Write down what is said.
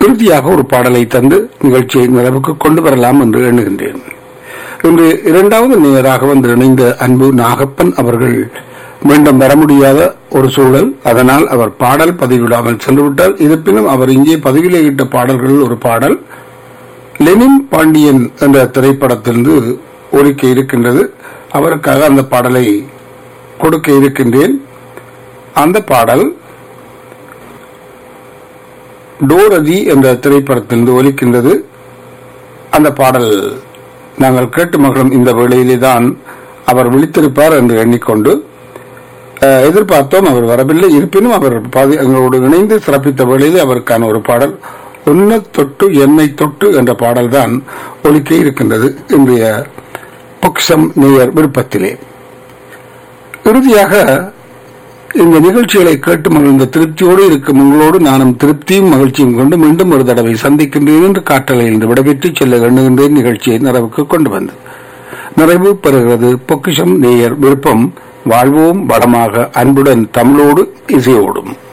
இறுதியாக ஒரு பாடலை தந்து நிகழ்ச்சியை நிறைவுக்கு கொண்டு வரலாம் என்று எண்ணுகின்றேன் இன்று இரண்டாவது நேராக வந்து இணைந்த அன்பு நாகப்பன் அவர்கள் மீண்டும் வர முடியாத ஒரு சூழல் அதனால் அவர் பாடல் பதிவிடாமல் சென்றுவிட்டார் இருப்பினும் அவர் இங்கே பதிவிலே இட்ட பாடல்களில் ஒரு பாடல் லெனின் பாண்டியன் என்ற திரைப்படத்திலிருந்து ஒலிக்க இருக்கின்றது அவருக்காக அந்த பாடலை கொடுக்க இருக்கின்றேன் அந்த பாடல் டோரதி என்ற திரைப்படத்திலிருந்து ஒலிக்கின்றது அந்த பாடல் நாங்கள் கேட்டு மகளும் இந்த வேளையிலே தான் அவர் விழித்திருப்பார் என்று எண்ணிக்கொண்டு அஹ், எதிர்பார்த்தோம் அவர் வரவில்லை இருப்பினும் அவர் பாதி- எங்களோடு இணைந்து சிறப்பித்த வேளையிலே அவருக்கான ஒரு பாடல் உன்ன தொட்டு என்னை தொட்டு என்ற பாடல்தான் ஒலிக்க இருக்கின்றது இன்றைய பொக்சம் நேயர் விருப்பத்திலே இறுதியாக இந்த நிகழ்ச்சிகளை கேட்டு மகிழ்ந்த திருப்தியோடு இருக்கும் உங்களோடு நானும் திருப்தியும் மகிழ்ச்சியும் கொண்டு மீண்டும் ஒரு தடவை சந்திக்கின்றேன் என்று காற்றலையிலிருந்து விடைபெற்று செல்ல எண்ணுகின்றேன் நிகழ்ச்சியை நிறைவுக்கு கொண்டு வந்து நிறைவு பெறுகிறது பொக்கிஷம் நேயர் விருப்பம் வாழ்வோம் வளமாக அன்புடன் தமிழோடு இசையோடும்